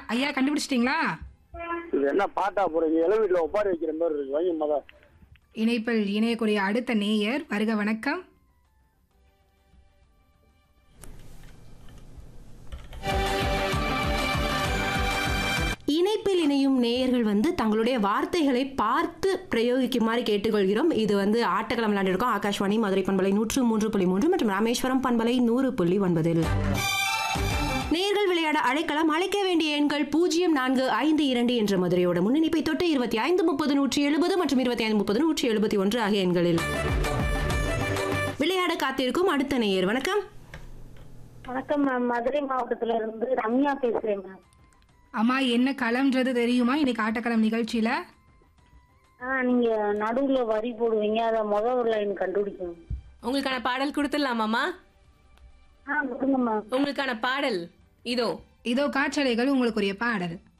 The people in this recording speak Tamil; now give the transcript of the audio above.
ஐயா கண்டுபிடிச்சிட்டீங்களா இது என்ன பாட்டா போறீங்க இள வீட்டுல ஒப்பாரி வைக்கிற மாதிரி இருக்கு வைங்க மத இணைப்பில் இணையக்கூடிய அடுத்த நேயர் வருக வணக்கம் இணைப்பில் இணையும் நேயர்கள் வந்து தங்களுடைய வார்த்தைகளை பார்த்து பிரயோகிக்குமாறு கேட்டுக்கொள்கிறோம் இது வந்து ஆட்டக்களம் விளையாண்டிருக்கோம் ஆகாஷ்வாணி மதுரை பண்பலை நூற்று மூன்று புள்ளி மூன்று மற்றும் ராமேஸ்வரம் பண்பலை நூறு புள்ளி ஒன்பதில் நேர்கள் விளையாட அழைக்கலாம் அழைக்க வேண்டிய எண்கள் பூஜ்ஜியம் நான்கு ஐந்து இரண்டு என்ற மதுரையோட முன்னணிப்பை தொட்டு இருபத்தி ஐந்து முப்பது நூற்றி எழுபது மற்றும் இருபத்தி ஐந்து முப்பது நூற்றி எழுபத்தி ஒன்று ஆகிய எண்களில் விளையாட காத்திருக்கும் அடுத்த நேயர் வணக்கம் வணக்கம் மேம் மதுரை மாவட்டத்துல இருந்து ரம்யா பேசுறேன் மேம் அம்மா என்ன களம்ன்றது தெரியுமா இன்னைக்கு ஆட்டக்களம் நிகழ்ச்சியில ஆ நீங்க நடுவுல வரி போடுவீங்க அத முத ஒரு லைன் கண்டுபிடிக்கணும் உங்களுக்கான பாடல் கொடுத்துடலாமாம்மா ஆ கொடுங்க மேம் உங்களுக்கான பாடல் இதோ இதோ காற்றலைகள் உங்களுக்குரிய பாடல்